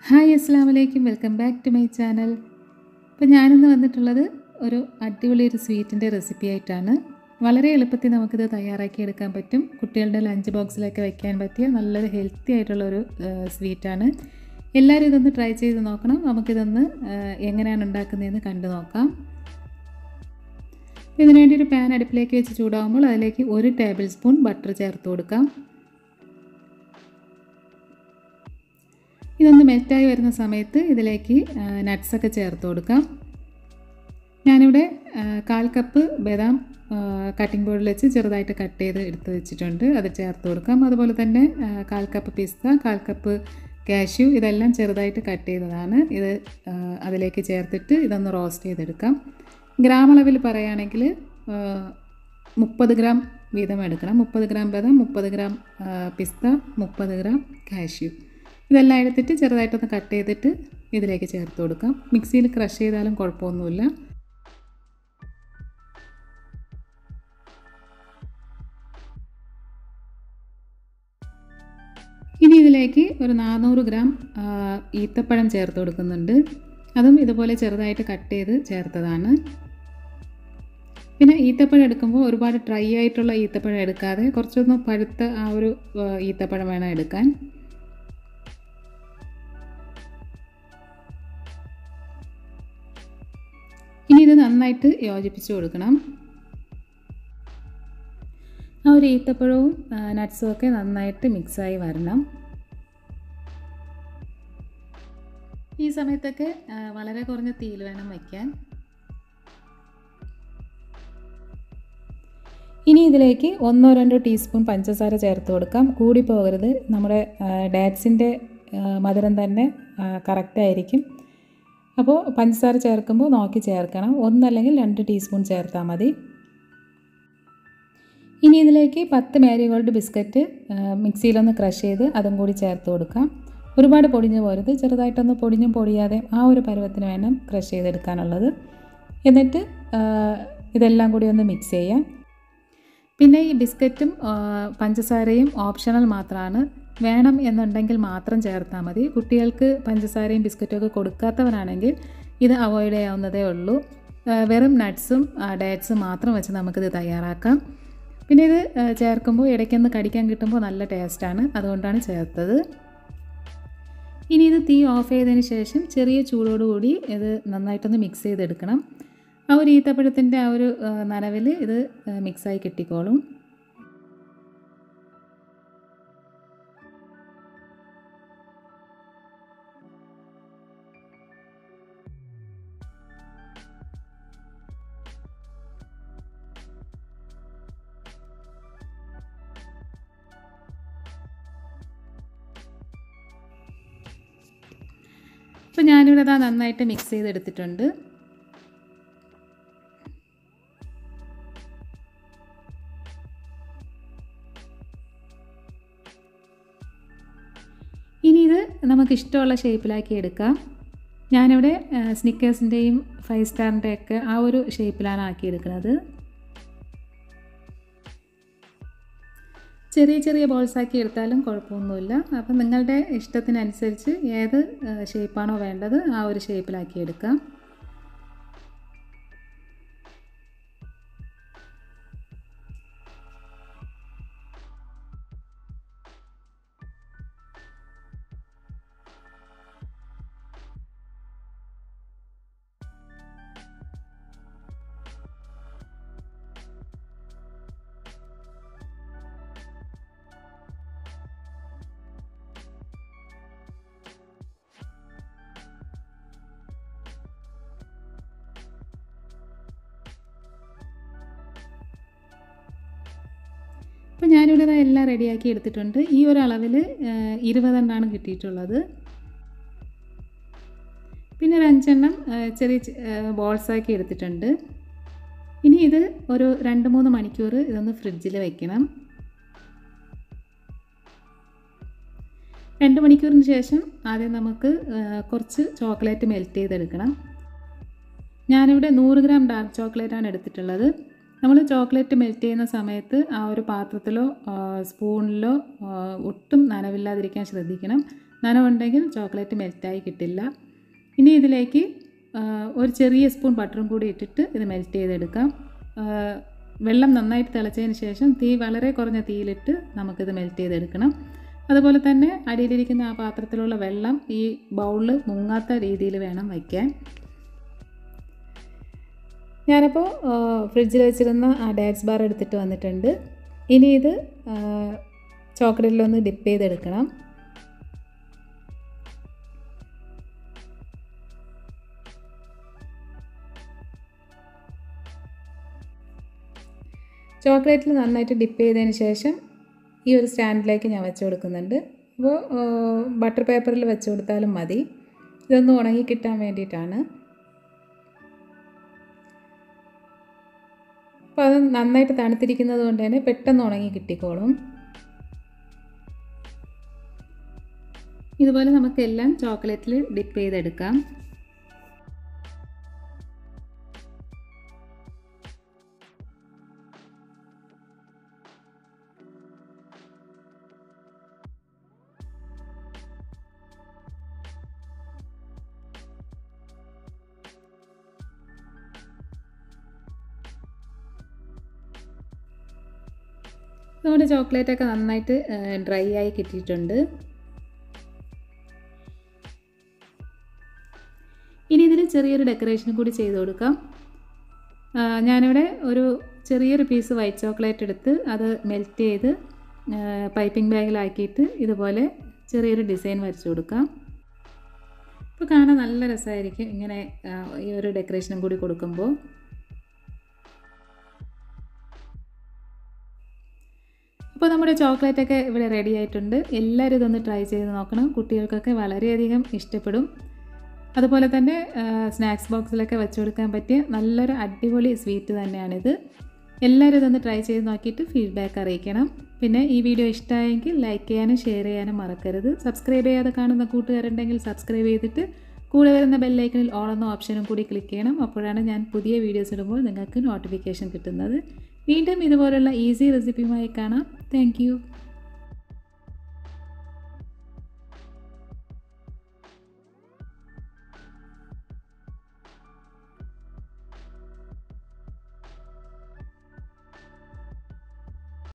hi അസ്സാം വലൈക്കും welcome back to my channel അപ്പോൾ ഞാനിന്ന് വന്നിട്ടുള്ളത് ഒരു അടിപൊളി ഒരു സ്വീറ്റിൻ്റെ റെസിപ്പി ആയിട്ടാണ് വളരെ എളുപ്പത്തിൽ നമുക്കിത് തയ്യാറാക്കി എടുക്കാൻ പറ്റും കുട്ടികളുടെ ലഞ്ച് ബോക്സിലൊക്കെ വെക്കാൻ പറ്റിയ നല്ലൊരു ഹെൽത്തി ആയിട്ടുള്ള ഒരു സ്വീറ്റാണ് എല്ലാവരും ഇതൊന്ന് ട്രൈ ചെയ്ത് നോക്കണം നമുക്കിതൊന്ന് ആ, എങ്ങനെയാണ് ഉണ്ടാക്കുന്നതെന്ന് കണ്ടു നോക്കാം ഇതിനു വേണ്ടി ഒരു പാൻ അടുപ്പിലേക്ക് വെച്ച് ചൂടാകുമ്പോൾ അതിലേക്ക് ഒരു ടേബിൾ സ്പൂൺ ബട്ടർ ചേർത്ത് കൊടുക്കാം ഇതൊന്ന് മെൽറ്റായി വരുന്ന സമയത്ത് ഇതിലേക്ക് നട്ട്സൊക്കെ ചേർത്ത് കൊടുക്കാം ഞാനിവിടെ ആ, കാൽ കപ്പ് ബദാം കട്ടിംഗ് ബോർഡിൽ വെച്ച് ചെറുതായിട്ട് കട്ട് ചെയ്ത് എടുത്ത് വെച്ചിട്ടുണ്ട് അത് ചേർത്ത് കൊടുക്കാം അതുപോലെ തന്നെ ആ, കാൽ കപ്പ് പിസ്ത കാൽ കപ്പ് കാഷ്യൂ ഇതെല്ലാം ചെറുതായിട്ട് കട്ട് ചെയ്തതാണ് ഇത് ആ, അതിലേക്ക് ചേർത്തിട്ട് ഇതൊന്ന് റോസ്റ്റ് ചെയ്തെടുക്കാം ഗ്രാം അളവിൽ പറയുകയാണെങ്കിൽ മുപ്പത് ഗ്രാം വീതം എടുക്കണം മുപ്പത് ഗ്രാം ബദാം മുപ്പത് ഗ്രാം ആ, പിസ്ത മുപ്പത് ഗ്രാം കാഷ്യൂ ഇതെല്ലാം എടുത്തിട്ട് ചെറുതായിട്ടൊന്ന് കട്ട് ചെയ്തിട്ട് ഇതിലേക്ക് ചേർത്ത് കൊടുക്കാം മിക്സിയിൽ ക്രഷ് ചെയ്താലും കുഴപ്പമൊന്നുമില്ല ഇനി ഇതിലേക്ക് ഒരു നാനൂറ് ഗ്രാം ആ, ഈത്തപ്പഴം ചേർത്ത് കൊടുക്കുന്നുണ്ട് അതും ഇതുപോലെ ചെറുതായിട്ട് കട്ട് ചെയ്ത് ചേർത്തതാണ് പിന്നെ ഈത്തപ്പഴം എടുക്കുമ്പോൾ ഒരുപാട് ഡ്രൈ ആയിട്ടുള്ള ഈത്തപ്പഴം എടുക്കാതെ കുറച്ചൊന്ന് പഴുത്ത ആ ഒരു ആ, ഈത്തപ്പഴം വേണം എടുക്കാൻ ഇനി ഇത് നന്നായിട്ട് യോജിപ്പിച്ച് കൊടുക്കണം ആ ഒരു ഈത്തപ്പഴവും നട്ട്സും ഒക്കെ നന്നായിട്ട് മിക്സായി വരണം ഈ സമയത്തൊക്കെ ആ, വളരെ കുറഞ്ഞ തീയിൽ വേണം വയ്ക്കാൻ ഇനി ഇതിലേക്ക് ഒന്നോ രണ്ടോ ടീസ്പൂൺ പഞ്ചസാര ചേർത്ത് കൊടുക്കാം കൂടി പോകരുത് നമ്മുടെ ഡാറ്റ്സിൻ്റെ മധുരം തന്നെ കറക്റ്റായിരിക്കും അപ്പോൾ പഞ്ചസാര ചേർക്കുമ്പോൾ നോക്കി ചേർക്കണം ഒന്നല്ലെങ്കിൽ രണ്ട് ടീസ്പൂൺ ചേർത്താൽ മതി ഇനി ഇതിലേക്ക് പത്ത് മാരിഗോൾഡ് ബിസ്ക്കറ്റ് മിക്സിയിലൊന്ന് ക്രഷ് ചെയ്ത് അതും കൂടി ചേർത്ത് കൊടുക്കാം ഒരുപാട് പൊടിഞ്ഞു പോരുത് ചെറുതായിട്ടൊന്ന് പൊടിഞ്ഞും പൊടിയാതെ ആ ഒരു പരുവത്തിന് വേണം ക്രഷ് ചെയ്തെടുക്കാനുള്ളത് എന്നിട്ട് ആ, ഇതെല്ലാം കൂടി ഒന്ന് മിക്സ് ചെയ്യാം പിന്നെ ഈ ബിസ്ക്കറ്റും ആ, പഞ്ചസാരയും ഓപ്ഷണൽ മാത്രമാണ് വേണം എന്നുണ്ടെങ്കിൽ മാത്രം ചേർത്താൽ മതി കുട്ടികൾക്ക് പഞ്ചസാരയും ബിസ്ക്കറ്റും ഒക്കെ കൊടുക്കാത്തവരാണെങ്കിൽ ഇത് അവോയ്ഡ് ചെയ്യാവുന്നതേ ഉള്ളൂ ആ, വെറും നട്ട്സും ഡേറ്റ്സും മാത്രം വെച്ച് നമുക്കിത് തയ്യാറാക്കാം പിന്നെ ഇത് ആ, ചേർക്കുമ്പോൾ ഇടയ്ക്കൊന്ന് കടിക്കാൻ കിട്ടുമ്പോൾ നല്ല ടേസ്റ്റാണ് അതുകൊണ്ടാണ് ചേർത്തത് ഇനി ഇത് തീ ഓഫ് ചെയ്തതിന് ശേഷം ചെറിയ ചൂടോടുകൂടി ഇത് നന്നായിട്ടൊന്ന് മിക്സ് ചെയ്തെടുക്കണം ആ ഒരു ഈത്തപ്പഴത്തിൻ്റെ ആ ഒരു നനവിൽ ഇത് മിക്സായി കിട്ടിക്കോളും അപ്പോൾ ഞാനിവിടെ അതാ നന്നായിട്ട് മിക്സ് ചെയ്തെടുത്തിട്ടുണ്ട് ഇനി ഇത് നമുക്ക് ഇഷ്ടമുള്ള ഷേപ്പിലാക്കി എടുക്കാം ഞാനിവിടെ സ്നിക്കേഴ്സിൻ്റെയും ഫൈവ് സ്റ്റാറിൻ്റെ ഒക്കെ ആ ഒരു ഷേപ്പിലാണ് ആക്കിയെടുക്കുന്നത് ചെറിയ ചെറിയ ബോൾസ് ആക്കി എടുത്താലും കുഴപ്പമൊന്നുമില്ല അപ്പം നിങ്ങളുടെ ഇഷ്ടത്തിനനുസരിച്ച് ഏത് ഷേപ്പാണോ വേണ്ടത് ആ ഒരു ഷേപ്പിലാക്കി എടുക്കാം അപ്പോൾ ഞാനിവിടെ ദാ എല്ലാം റെഡിയാക്കി എടുത്തിട്ടുണ്ട് ഈ ഒരു അളവിൽ ഇരുപതെണ്ണമാണ് കിട്ടിയിട്ടുള്ളത് പിന്നെ ഒരു അഞ്ചെണ്ണം ആ, ചെറിയ ബോൾസാക്കി എടുത്തിട്ടുണ്ട് ഇനി ഇത് ഒരു രണ്ട് മൂന്ന് മണിക്കൂർ ഇതൊന്ന് ഫ്രിഡ്ജിൽ വെക്കണം രണ്ട് മണിക്കൂറിന് ശേഷം ആദ്യം നമുക്ക് ആ, കുറച്ച് ചോക്ലേറ്റ് മെൽറ്റ് ചെയ്തെടുക്കണം ഞാനിവിടെ നൂറ് ഗ്രാം ഡാർക്ക് ചോക്ലേറ്റാണ് എടുത്തിട്ടുള്ളത് നമ്മൾ ചോക്ലേറ്റ് മെൽറ്റ് ചെയ്യുന്ന സമയത്ത് ആ ഒരു പാത്രത്തിലോ ആ, സ്പൂണിലോ ആ, ഒട്ടും നനവില്ലാതിരിക്കാൻ ശ്രദ്ധിക്കണം നനവുണ്ടെങ്കിൽ ചോക്ലേറ്റ് മെൽറ്റായി കിട്ടില്ല ഇനി ഇതിലേക്ക് ആ, ഒരു ചെറിയ സ്പൂൺ ബട്ടറും കൂടി ഇട്ടിട്ട് ഇത് മെൽറ്റ് ചെയ്തെടുക്കാം ആ, വെള്ളം നന്നായിട്ട് തിളച്ചതിന് ശേഷം തീ വളരെ കുറഞ്ഞ തീയിലിട്ട് നമുക്കിത് മെൽറ്റ് ചെയ്തെടുക്കണം അതുപോലെ തന്നെ അടിയിലിരിക്കുന്ന ആ പാത്രത്തിലുള്ള വെള്ളം ഈ ബൗളിൽ മുങ്ങാത്ത രീതിയിൽ വേണം വയ്ക്കാൻ ഞാനപ്പോൾ ഫ്രിഡ്ജിൽ വെച്ചിരുന്ന ആ ഡാറ്റ്സ് ബാർ എടുത്തിട്ട് വന്നിട്ടുണ്ട് ഇനി ഇത് ചോക്ലേറ്റിലൊന്ന് ഡിപ്പ് ചെയ്തെടുക്കണം ചോക്ലേറ്റിൽ നന്നായിട്ട് ഡിപ്പ് ചെയ്തതിന് ശേഷം ഈ ഒരു സ്റ്റാൻഡിലേക്ക് ഞാൻ വെച്ച് കൊടുക്കുന്നുണ്ട് അപ്പോൾ ബട്ടർ പേപ്പറിൽ വെച്ച് കൊടുത്താലും മതി ഇതൊന്ന് ഉണങ്ങി കിട്ടാൻ വേണ്ടിയിട്ടാണ് അപ്പോൾ അത് നന്നായിട്ട് തണുത്തിരിക്കുന്നത് കൊണ്ട് തന്നെ പെട്ടെന്ന് ഉണങ്ങി കിട്ടിക്കോളും ഇതുപോലെ നമുക്കെല്ലാം ചോക്ലേറ്റിൽ ഡിപ്പ് ചെയ്തെടുക്കാം നമ്മുടെ ചോക്ലേറ്റൊക്കെ നന്നായിട്ട് ഡ്രൈ ആയി കിട്ടിയിട്ടുണ്ട് ഇനി ഇതിൽ ചെറിയൊരു ഡെക്കറേഷനും കൂടി ചെയ്ത് കൊടുക്കാം ആ, ഞാനിവിടെ ഒരു ചെറിയൊരു പീസ് വൈറ്റ് ചോക്ലേറ്റ് എടുത്ത് അത് മെൽറ്റ് ചെയ്ത് പൈപ്പിംഗ് ബാഗിലാക്കിയിട്ട് ഇതുപോലെ ചെറിയൊരു ഡിസൈൻ വരച്ചു കൊടുക്കാം ഇപ്പോൾ കാണാൻ നല്ല രസമായിരിക്കും ഇങ്ങനെ ആ, ഈ ഒരു ഡെക്കറേഷനും കൂടി കൊടുക്കുമ്പോൾ അപ്പോൾ നമ്മുടെ ചോക്ലേറ്റൊക്കെ ഇവിടെ റെഡി ആയിട്ടുണ്ട് എല്ലാവരും ഇതൊന്ന് ട്രൈ ചെയ്ത് നോക്കണം കുട്ടികൾക്കൊക്കെ വളരെയധികം ഇഷ്ടപ്പെടും അതുപോലെ തന്നെ സ്നാക്സ് ബോക്സിലൊക്കെ വെച്ച് കൊടുക്കാൻ പറ്റിയ നല്ലൊരു അടിപൊളി സ്വീറ്റ് തന്നെയാണിത് എല്ലാവരും ഇതൊന്ന് ട്രൈ ചെയ്ത് നോക്കിയിട്ട് ഫീഡ്ബാക്ക് അറിയിക്കണം പിന്നെ ഈ വീഡിയോ ഇഷ്ടമായെങ്കിൽ ലൈക്ക് ചെയ്യാനും ഷെയർ ചെയ്യാനും മറക്കരുത് സബ്സ്ക്രൈബ് ചെയ്യാതെ കാണുന്ന കൂട്ടുകാരുണ്ടെങ്കിൽ സബ്സ്ക്രൈബ് ചെയ്തിട്ട് കൂടെ വരുന്ന ബെല്ലൈക്കണിൽ ഓൾ എന്ന ഓപ്ഷനും കൂടി ക്ലിക്ക് ചെയ്യണം അപ്പോഴാണ് ഞാൻ പുതിയ വീഡിയോസ് ഇടുമ്പോൾ നിങ്ങൾക്ക് നോട്ടിഫിക്കേഷൻ കിട്ടുന്നത് വീണ്ടും ഇതുപോലുള്ള ഈസി റെസിപ്പിയുമായി കാണാം താങ്ക്